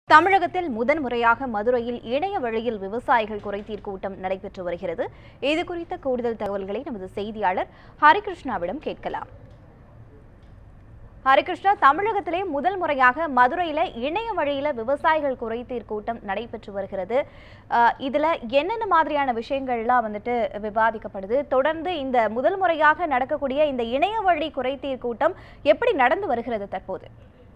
தமிழகத்தில் முதன்முறையாக மதுரையில் இணைய வழியில் விவசாயிகள் குறைதீர் கூட்டம் நடைபெற்று வருகிறது இது குறித்த கூடுதல் தகவல்களை நமது செய்தியாளர் ஹரிகிருஷ்ணாவிடம் கேட்கலாம் ஹரிகிருஷ்ணா தமிழகத்திலே முதல் முறையாக மதுரையில இணைய வழியில விவசாயிகள் குறைதீர் கூட்டம் நடைபெற்று வருகிறது அஹ், இதுல என்னென்ன மாதிரியான விஷயங்கள்லாம் வந்துட்டு விவாதிக்கப்படுது தொடர்ந்து இந்த முதல் முறையாக நடக்கக்கூடிய இந்த இணைய வழி குறைதீர் கூட்டம் எப்படி நடந்து வருகிறது தற்போது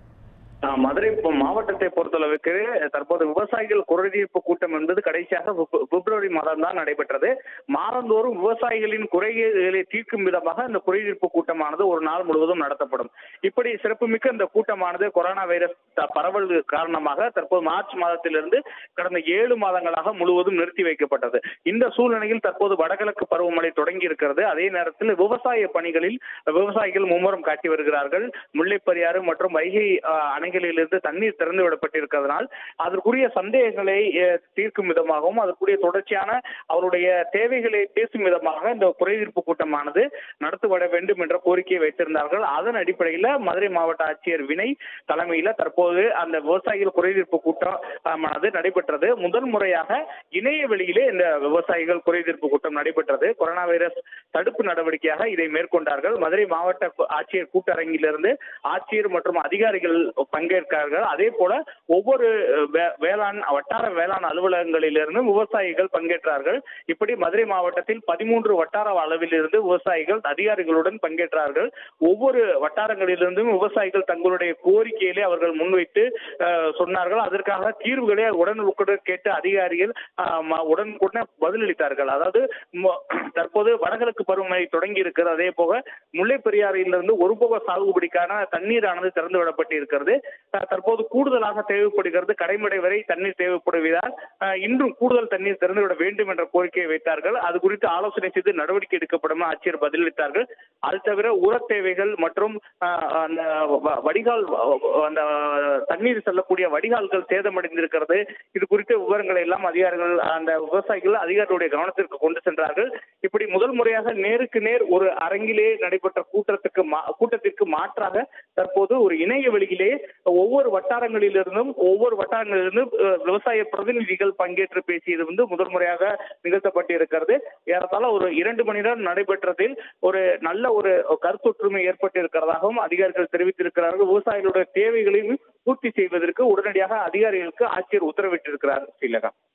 ஆஹ் மதுரை ப- மாவட்டத்தை பொறுத்தளவுக்கு தற்போது விவசாயிகள் குறைதீர்ப்பு கூட்டம் என்பது கடைசியாக பிப்ர- பிப்ரவரி மாதம் தான் நடைபெற்றது மாதந்தோறும் விவசாயிகளின் குறைகளை தீர்க்கும் விதமாக இந்த குறைதீர்ப்பு கூட்டமானது ஒரு நாள் முழுவதும் நடத்தப்படும் இப்படி சிறப்புமிக்க இந்த கூட்டமானது கொரோனா வைரஸ் த- பரவல் காரணமாக தற்போது மார்ச் மாதத்திலிருந்து கடந்த ஏழு மாதங்களாக முழுவதும் நிறுத்தி வைக்கப்பட்டது இந்த சூழ்நிலையில் தற்போது வடகிழக்கு பருவமழை தொடங்கி இருக்கிறது அதே நேரத்தில் விவசாய பணிகளில் விவசாயிகள் மும்முரம் காட்டி வருகிறார்கள் முல்லைப்பெரியாறு மற்றும் வைகை ஆஹ், அணைகளிலிருந்து தண்ணீர் திறந்து விடப்பட்டிருக்கிறதுனால் அதற்குரிய சந்தேகங்களை அஹ், தீர்க்கும் விதமாகவும் அதற்குரிய தொடர்ச்சியான அவருடைய தேவைகளை பேசும் விதமாக இந்த குறைதீர்ப்பு கூட்டமானது நடத்தப்பட வேண்டும் என்ற கோரிக்கையை வைத்திருந்தார்கள் அதன் அடிப்படையில் மதுரை மாவட்ட ஆட்சியர் வினய் தலைமையில தற்போது அந்த விவசாயிகள் குறைதீர்ப்பு கூட்டமானது நடைபெற்றது முதல் முறையாக இணைய வெளியிலே இந்த விவசாயிகள் குறைதீர்ப்பு கூட்டம் நடைபெற்றது கொரோனா வைரஸ் தடுப்பு நடவடிக்கையாக இதை மேற்கொண்டார்கள் மதுரை மாவட்ட கு- ஆட்சியர் கூட்டரங்கிலிருந்து ஆட்சியர் மற்றும் அதிகாரிகள் பங்கேற்கிறார்கள் அதே போல ஒவ்வொரு அஹ், வே- வேளாண் வட்டார வேளாண் அலுவலகங்களிலிருந்து விவசாயிகள் பங்கேற்றார்கள் இப்படி மதுரை மாவட்டத்தில் பதிமூன்று வட்டார அளவிலிருந்து விவசாயிகள் அதிகாரிகளுடன் பங்கேற்றார்கள் ஒவ்வொரு வட்டாரங்களிலிருந்தும் விவசாயிகள் தங்களுடைய கோரிக்கையிலே அவர்கள் முன்வைத்து அஹ், சொன்னார்கள் அதற்காக தீர்வுகளை உடனுக்குடன் கேட்டு அதிகாரிகள் அஹ், ம- உடனுக்குடன் பதிலளித்தார்கள் அதாவது ம- தற்போது வடகிழக்கு பருவமழை தொடங்கி இருக்கிறது அதே போக முல்லை பெரியாறிலிருந்து ஒரு போக சாகுபடிக்கான தண்ணீரானது திறந்து விடப்பட்டு இருக்கிறது அஹ், தற்போது கூடுதலாக தேவைப்படுகிறது கடைமடை வரை தண்ணீர் தேவைப்படுவதால் அஹ், இன்னும் கூடுதல் தண்ணீர் திறந்துவிட வேண்டும் என்ற கோரிக்கையை வைத்தார்கள் அது குறித்து ஆலோசனை செய்து நடவடிக்கை எடுக்கப்படும் என ஆட்சியர் பதிலளித்தார்கள் அது தவிர உர தேவைகள் மற்றும் அஹ், அந்த வ- வடிகால் வ- அந்த தண்ணீர் செல்லக்கூடிய வடிகால்கள் சேதமடைந்திருக்கிறது இது குறித்த விவரங்களை எல்லாம் அதிகாரிகள் அந்த விவசாயிகள் அதிகாரிகளுடைய கவனத்திற்கு கொண்டு சென்றார்கள் இப்படி முதல் முறையாக நேருக்கு நேர் ஒரு அரங்கிலே நடைபெற்ற கூட்டத்துக்கு மா- கூட்டத்திற்கு மாற்றாக தற்போது ஒரு இணைய வெளியிலே ஒவ்வொரு வட்டாரங்களிலிருந்தும் ஒவ்வொரு வட்டாரங்களிலிருந்தும் அஹ், விவசாய பிரதிநிதிகள் பங்கேற்று பேசியது வந்து முதல் முறையாக நிகழ்த்தப்பட்டு இருக்கிறது ஏறத்தாழ ஒரு இரண்டு மணி நேரம் நடைபெற்றதில் ஒரு நல்ல ஒரு கருத்தொற்றுமை ஏற்பட்டு இருக்கிறதாகவும் அதிகாரிகள் தெரிவித்திருக்கிறார்கள் விவசாயிகளுடைய தேவைகளையும் பூர்த்தி செய்வதற்கு உடனடியாக அதிகாரிகளுக்கு ஆட்சியர் உத்தரவிட்டிருக்கிறார் ஸ்ரீலகா